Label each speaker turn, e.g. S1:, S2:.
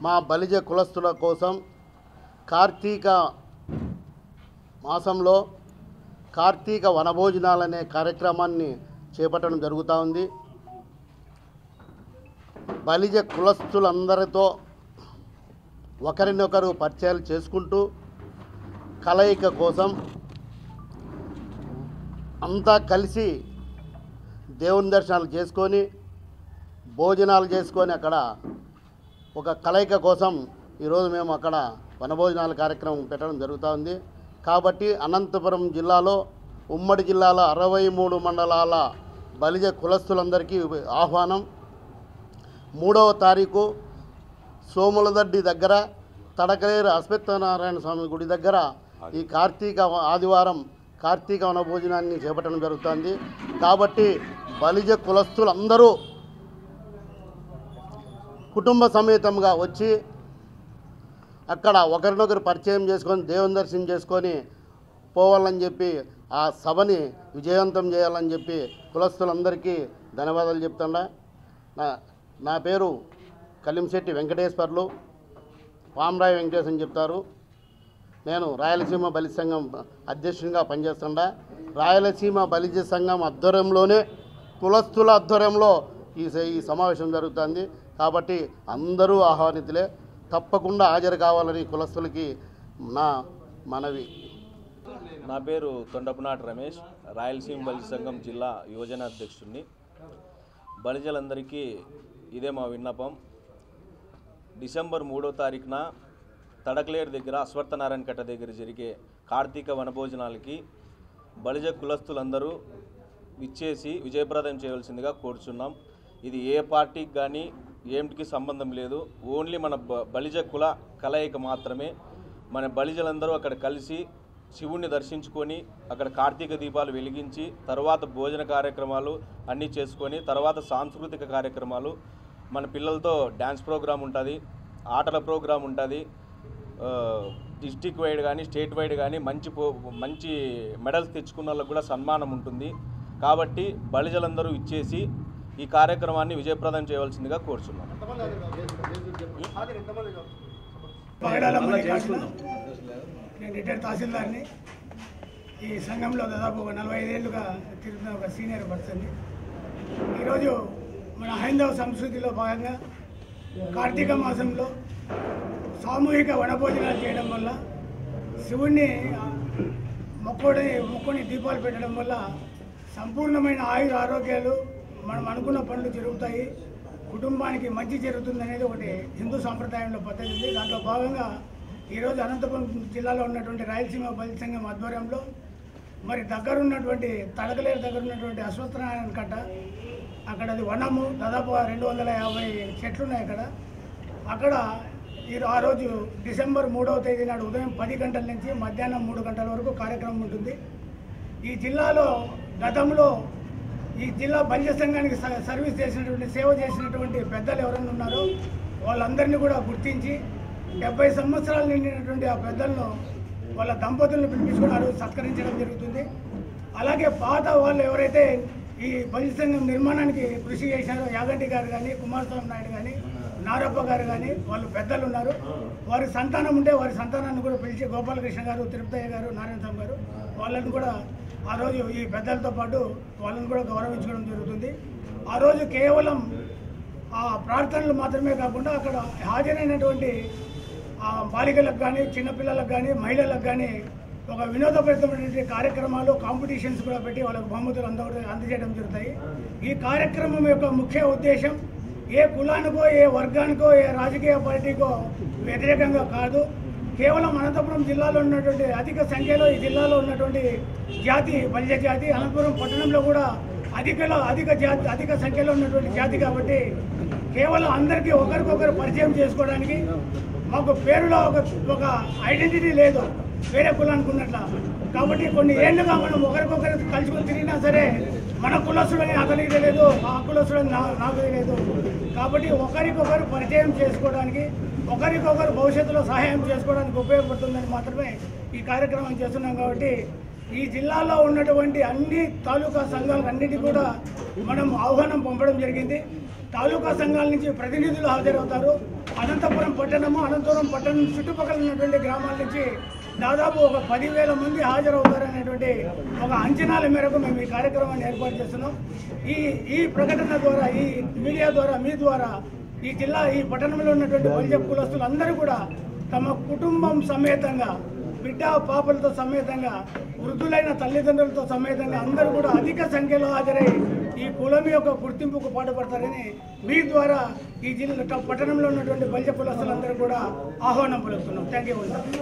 S1: మా బలిజ కులస్తుల కోసం కార్తీక మాసంలో కార్తీక వనభోజనాలనే కార్యక్రమాన్ని చేపట్టడం జరుగుతూ ఉంది బలిజ కులస్తులందరితో ఒకరినొకరు పరిచయాలు చేసుకుంటూ కలయిక కోసం అంతా కలిసి దేవుని దర్శనాలు చేసుకొని భోజనాలు చేసుకొని అక్కడ ఒక కలయిక కోసం ఈరోజు మేము అక్కడ వనభోజనాల కార్యక్రమం పెట్టడం జరుగుతూ ఉంది కాబట్టి అనంతపురం జిల్లాలో ఉమ్మడి జిల్లాలో అరవై మూడు మండలాల బలిజ కులస్తులందరికీ ఆహ్వానం మూడవ తారీఖు సోములదడ్డి దగ్గర తడకలేరు అశ్వత్థనారాయణ స్వామి గుడి దగ్గర ఈ కార్తీక ఆదివారం కార్తీక వనభోజనాన్ని చేపట్టడం జరుగుతుంది కాబట్టి బలిజ కులస్తులందరూ కుటుంబ సమేతంగా వచ్చి అక్కడ ఒకరినొకరు పరిచయం చేసుకొని దేవుని దర్శనం చేసుకొని పోవాలని చెప్పి ఆ సభని విజయవంతం చేయాలని చెప్పి కులస్తులందరికీ ధన్యవాదాలు చెప్తుండా నా నా పేరు కలింశెట్టి వెంకటేశ్వర్లు పామరాయి వెంకటేశ్ అని చెప్తారు నేను రాయలసీమ బలిజ సంఘం అధ్యక్షునిగా పనిచేస్తుండా రాయలసీమ బలిజ సంఘం ఆధ్వర్యంలోనే కులస్తుల ఆధ్వర్యంలో ఈ స- ఈ సమావేశం జరుగుతుంది కాబట్టి అందరూ ఆహ్వానితులే తప్పకుండా హాజరు కావాలని కులస్తులకి నా మనవి
S2: నా పేరు తొండపనాటి రమేష్ రాయలసీమ బలిజ సంఘం జిల్లా యువజన అధ్యక్షుడిని బలిజలందరికీ ఇదే మా విన్నపం డిసెంబర్ మూడో తారీఖున తడకలేరు దగ్గర అశ్వత్థనారాయణ కట్ట దగ్గర జరిగే కార్తీక వనభోజనాలకి బలిజ కులస్తులందరూ విచ్చేసి విజయప్రదం చేయవలసిందిగా కోరుచున్నాం ఇది ఏ పార్టీకి కానీ ఏమిటికి సంబంధం లేదు ఓన్లీ మన బ- బలిజ కుల కలయిక మాత్రమే మన బలిజలందరూ అక్కడ కలిసి శివుణ్ణి దర్శించుకొని అక్కడ కార్తీక దీపాలు వెలిగించి తర్వాత భోజన కార్యక్రమాలు అన్నీ చేసుకొని తర్వాత సాంస్కృతిక కార్యక్రమాలు మన పిల్లలతో డ్యాన్స్ ప్రోగ్రామ్ ఉంటుంది ఆటల ప్రోగ్రామ్ ఉంటుంది డిస్టిక్ వైడ్ కానీ స్టేట్ వైడ్ కానీ మంచి పో మంచి మెడల్స్ తెచ్చుకున్న వాళ్ళకు కూడా సన్మానం ఉంటుంది కాబట్టి బలిజలందరూ ఇచ్చేసి ఈ కార్యక్రమాన్ని విజయప్రదం చేయవలసిందిగా కోరుచున్నాం
S3: పగడాల మల్లికార్జున నేను రిటైర్డ్ తహసీల్దార్ని ఈ సంఘంలో దాదాపు ఒక నలభై ఐదేళ్లుగా తిరుగుతున్న ఒక సీనియర్ పర్సన్ని ఈరోజు మన హైందవ సంస్కృతిలో భాగంగా కార్తీక మాసంలో సామూహిక వనభోజనాలు చేయడం వల్ల శివుణ్ణి మొక్కుడి మొక్కుని దీపాలు పెట్టడం వల్ల సంపూర్ణమైన ఆయుర ఆరోగ్యాలు మనం అనుకున్న పనులు జరుగుతాయి కుటుంబానికి మంచి జరుగుతుంది అనేది ఒకటి హిందూ సాంప్రదాయంలో పద్ధతి ఉంది దాంట్లో భాగంగా ఈరోజు అనంతపురం జిల్లాలో ఉన్నటువంటి రాయలసీమ బలి సంఘం ఆధ్వర్యంలో మరి దగ్గర ఉన్నటువంటి తడకలేరు దగ్గర ఉన్నటువంటి అశ్వత్థనారాయణ కట్ట అక్కడ అది వనము దాదాపు రెండు వందల యాభై చెట్లు ఉన్నాయి అక్కడ అక్కడ ఈ ఆ రోజు డిసెంబర్ మూడవ తేదీ నాడు ఉదయం పది గంటల నుంచి మధ్యాహ్నం మూడు గంటల వరకు కార్యక్రమం ఉంటుంది ఈ జిల్లాలో గతంలో ఈ జిల్లా బలిజ సంఘానికి స- సర్వీస్ చేసినటువంటి సేవ చేసినటువంటి పెద్దలు ఎవరైనా ఉన్నారో వాళ్ళందరినీ కూడా గుర్తించి డెబ్బై సంవత్సరాలు నిండినటువంటి ఆ పెద్దలను వాళ్ళ దంపతులను పిలిపించుకొని ఆ రోజు సత్కరించడం జరుగుతుంది అలాగే పాత వాళ్ళు ఎవరైతే ఈ బలిజ సంఘం నిర్మాణానికి కృషి చేశారో యాగంటి గారు కానీ కుమారస్వామి నాయుడు కానీ నారప్ప గారు కానీ వాళ్ళు పెద్దలు ఉన్నారు వారి సంతానం ఉంటే వారి సంతానాన్ని కూడా పిలిచి గోపాలకృష్ణ గారు తిరుపతయ్య గారు నారాయణ స్వామి గారు వాళ్ళని కూడా ఆ రోజు ఈ పెద్దలతో పాటు వాళ్ళని కూడా గౌరవించడం జరుగుతుంది ఆ రోజు కేవలం ఆ ప్రార్థనలు మాత్రమే కాకుండా అక్కడ హాజరైనటువంటి ఆ బాలికలకు కానీ చిన్నపిల్లలకు కానీ మహిళలకు కానీ ఒక వినోదభరితమైనటువంటి కార్యక్రమాలు కాంపిటీషన్స్ కూడా పెట్టి వాళ్ళకు బహుమతులు అంద అందజేయడం జరుగుతాయి ఈ కార్యక్రమం యొక్క ముఖ్య ఉద్దేశం ఏ కులానికో ఏ వర్గానికో ఏ రాజకీయ పార్టీకో వ్యతిరేకంగా కాదు కేవలం అనంతపురం జిల్లాలో ఉన్నటువంటి అధిక సంఖ్యలో ఈ జిల్లాలో ఉన్నటువంటి జాతి బలిజ జాతి అనంతపురం పట్టణంలో కూడా అధికలో అధిక జాతి అధిక సంఖ్యలో ఉన్నటువంటి జాతి కాబట్టి కేవలం అందరికీ ఒకరికొకరు పరిచయం చేసుకోవడానికి మాకు పేరులో ఒక ఒక ఐడెంటిటీ లేదు వేరే కులానికి ఉన్నట్ల కాబట్టి కొన్ని ఏళ్ళుగా మనం ఒకరికొకరు కలుసుకొని తిరిగినా సరే మన కులస్తుడని అతనికి తెలియదు ఆ కులస్తుడని నా నాకు తెలియదు కాబట్టి ఒకరికొకరు పరిచయం చేసుకోవడానికి ఒకరికొకరు భవిష్యత్తులో సహాయం చేసుకోవడానికి ఉపయోగపడుతుందని మాత్రమే ఈ కార్యక్రమం చేస్తున్నాం కాబట్టి ఈ జిల్లాలో ఉన్నటువంటి అన్ని తాలూకా సంఘాలకు అన్నిటి కూడా మనం ఆహ్వానం పంపడం జరిగింది తాలూకా సంఘాల నుంచి ప్రతినిధులు హాజరవుతారు అనంతపురం పట్టణము అనంతపురం పట్టణం చుట్టుపక్కల ఉన్నటువంటి గ్రామాల నుంచి దాదాపు ఒక పదివేల మంది హాజరవుతారు అనేటువంటి ఒక అంచనాల మేరకు మేము ఈ కార్యక్రమాన్ని ఏర్పాటు చేస్తున్నాం ఈ ఈ ప్రకటన ద్వారా ఈ మీడియా ద్వారా మీ ద్వారా ఈ జిల్లా ఈ పట్టణంలో ఉన్నటువంటి బలిజ కులస్తులు అందరూ కూడా తమ కుటుంబం సమేతంగా బిడ్డ పాపలతో సమేతంగా వృద్ధులైన తల్లిదండ్రులతో సమేతంగా అందరూ కూడా అధిక సంఖ్యలో హాజరై ఈ కులం యొక్క గుర్తింపుకు పాటుపడతారని మీ ద్వారా ఈ జిల్లా పట్టణంలో ఉన్నటువంటి బలిజ కులస్తులందరూ కూడా ఆహ్వానం పలుకుతున్నాం థ్యాంక్ యూ